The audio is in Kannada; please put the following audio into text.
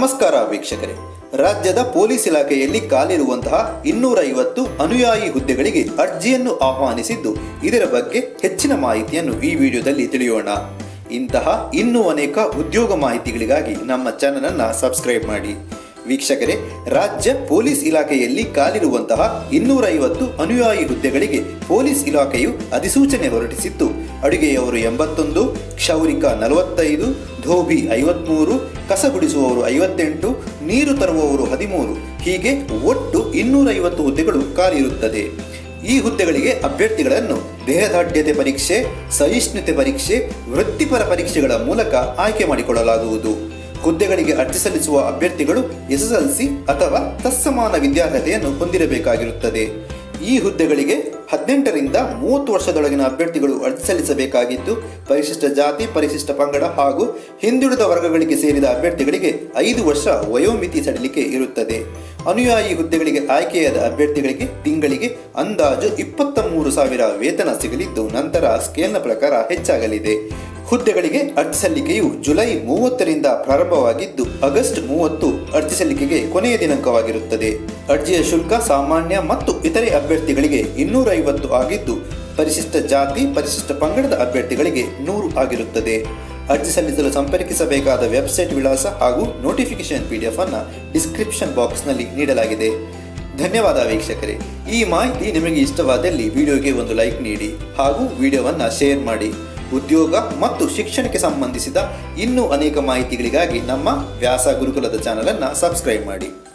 ನಮಸ್ಕಾರ ವೀಕ್ಷಕರೇ ರಾಜ್ಯದ ಪೊಲೀಸ್ ಇಲಾಖೆಯಲ್ಲಿ ಕಾಲಿರುವಂತಹ ಇನ್ನೂರ ಐವತ್ತು ಅನುಯಾಯಿ ಹುದ್ದೆಗಳಿಗೆ ಅರ್ಜಿಯನ್ನು ಆಹ್ವಾನಿಸಿದ್ದು ಇದರ ಬಗ್ಗೆ ಹೆಚ್ಚಿನ ಮಾಹಿತಿಯನ್ನು ಈ ವಿಡಿಯೋದಲ್ಲಿ ತಿಳಿಯೋಣ ಇಂತಹ ಇನ್ನೂ ಅನೇಕ ಉದ್ಯೋಗ ಮಾಹಿತಿಗಳಿಗಾಗಿ ನಮ್ಮ ಚಾನಲ್ ಅನ್ನ ಸಬ್ಸ್ಕ್ರೈಬ್ ಮಾಡಿ ವೀಕ್ಷಕರೇ ರಾಜ್ಯ ಪೊಲೀಸ್ ಇಲಾಖೆಯಲ್ಲಿ ಕಾಲಿರುವಂತಹ ಇನ್ನೂರ ಐವತ್ತು ಅನುಯಾಯಿ ಹುದ್ದೆಗಳಿಗೆ ಪೊಲೀಸ್ ಇಲಾಖೆಯು ಅಧಿಸೂಚನೆ ಹೊರಡಿಸಿದ್ದು ಅಡುಗೆಯವರು ಎಂಬತ್ತೊಂದು ಕ್ಷೌರಿಕ ನಲವತ್ತೈದು ಧೋಬಿ ಐವತ್ಮೂರು ಕಸ ಗುಡಿಸುವವರು ಐವತ್ತೆಂಟು ನೀರು ತರುವವರು ಹದಿಮೂರು ಹೀಗೆ ಒಟ್ಟು ಇನ್ನೂರೈವತ್ತು ಹುದ್ದೆಗಳು ಖಾಲಿಯಿರುತ್ತದೆ ಈ ಹುದ್ದೆಗಳಿಗೆ ಅಭ್ಯರ್ಥಿಗಳನ್ನು ದೇಹದಾಢ್ಯತೆ ಪರೀಕ್ಷೆ ಸಹಿಷ್ಣುತೆ ಪರೀಕ್ಷೆ ವೃತ್ತಿಪರ ಪರೀಕ್ಷೆಗಳ ಮೂಲಕ ಆಯ್ಕೆ ಮಾಡಿಕೊಳ್ಳಲಾಗುವುದು ಹುದ್ದೆಗಳಿಗೆ ಅರ್ಜಿ ಸಲ್ಲಿಸುವ ಅಭ್ಯರ್ಥಿಗಳು ಎಸ್ಎಸ್ಎಲ್ಸಿ ಅಥವಾ ತತ್ಸಮಾನ ವಿದ್ಯಾರ್ಹತೆಯನ್ನು ಹೊಂದಿರಬೇಕಾಗಿರುತ್ತದೆ ಈ ಹುದ್ದೆಗಳಿಗೆ ಹದಿನೆಂಟರಿಂದ ಮೂವತ್ತು ವರ್ಷದೊಳಗಿನ ಅಭ್ಯರ್ಥಿಗಳು ಅರ್ಜಿ ಸಲ್ಲಿಸಬೇಕಾಗಿದ್ದು ಪರಿಶಿಷ್ಟ ಜಾತಿ ಪರಿಶಿಷ್ಟ ಪಂಗಡ ಹಾಗೂ ಹಿಂದುಳಿದ ವರ್ಗಗಳಿಗೆ ಸೇರಿದ ಅಭ್ಯರ್ಥಿಗಳಿಗೆ ಐದು ವರ್ಷ ವಯೋಮಿತಿ ಸಡಿಲಿಕೆ ಇರುತ್ತದೆ ಅನುಯಾಯಿ ಹುದ್ದೆಗಳಿಗೆ ಆಯ್ಕೆಯಾದ ಅಭ್ಯರ್ಥಿಗಳಿಗೆ ತಿಂಗಳಿಗೆ ಅಂದಾಜು ಇಪ್ಪತ್ತ ಮೂರು ಸಾವಿರ ವೇತನ ಸಿಗಲಿದ್ದು ನಂತರ ಸ್ಕೇಲ್ನ ಪ್ರಕಾರ ಹೆಚ್ಚಾಗಲಿದೆ ಹುದ್ದೆಗಳಿಗೆ ಅರ್ಜಿ ಸಲ್ಲಿಕೆಯು ಜುಲೈ ಮೂವತ್ತರಿಂದ ಪ್ರಾರಂಭವಾಗಿದ್ದು ಆಗಸ್ಟ್ ಮೂವತ್ತು ಅರ್ಜಿ ಸಲ್ಲಿಕೆಗೆ ಕೊನೆಯ ದಿನಾಂಕವಾಗಿರುತ್ತದೆ ಅರ್ಜಿಯ ಶುಲ್ಕ ಸಾಮಾನ್ಯ ಮತ್ತು ಇತರೆ ಅಭ್ಯರ್ಥಿಗಳಿಗೆ ಇನ್ನೂರ ಐವತ್ತು ಆಗಿದ್ದು ಪರಿಶಿಷ್ಟ ಜಾತಿ ಪರಿಶಿಷ್ಟ ಪಂಗಡದ ಅಭ್ಯರ್ಥಿಗಳಿಗೆ ನೂರು ಆಗಿರುತ್ತದೆ ಅರ್ಜಿ ಸಲ್ಲಿಸಲು ಸಂಪರ್ಕಿಸಬೇಕಾದ ವೆಬ್ಸೈಟ್ ವಿಳಾಸ ಹಾಗೂ ನೋಟಿಫಿಕೇಶನ್ ಪಿ ಡಿ ಎಫ್ ಅನ್ನು ಡಿಸ್ಕ್ರಿಪ್ಷನ್ ಬಾಕ್ಸ್ನಲ್ಲಿ ನೀಡಲಾಗಿದೆ ಧನ್ಯವಾದ ವೀಕ್ಷಕರೇ ಈ ಮಾಹಿತಿ ನಿಮಗೆ ಇಷ್ಟವಾದಲ್ಲಿ ವಿಡಿಯೋಗೆ ಒಂದು ಲೈಕ್ ನೀಡಿ ಹಾಗೂ ವಿಡಿಯೋವನ್ನು ಶೇರ್ ಮಾಡಿ ಉದ್ಯೋಗ ಮತ್ತು ಶಿಕ್ಷಣಕ್ಕೆ ಸಂಬಂಧಿಸಿದ ಇನ್ನೂ ಅನೇಕ ಮಾಹಿತಿಗಳಿಗಾಗಿ ನಮ್ಮ ವ್ಯಾಸ ಗುರುಕುಲದ ಚಾನಲನ್ನು ಸಬ್ಸ್ಕ್ರೈಬ್ ಮಾಡಿ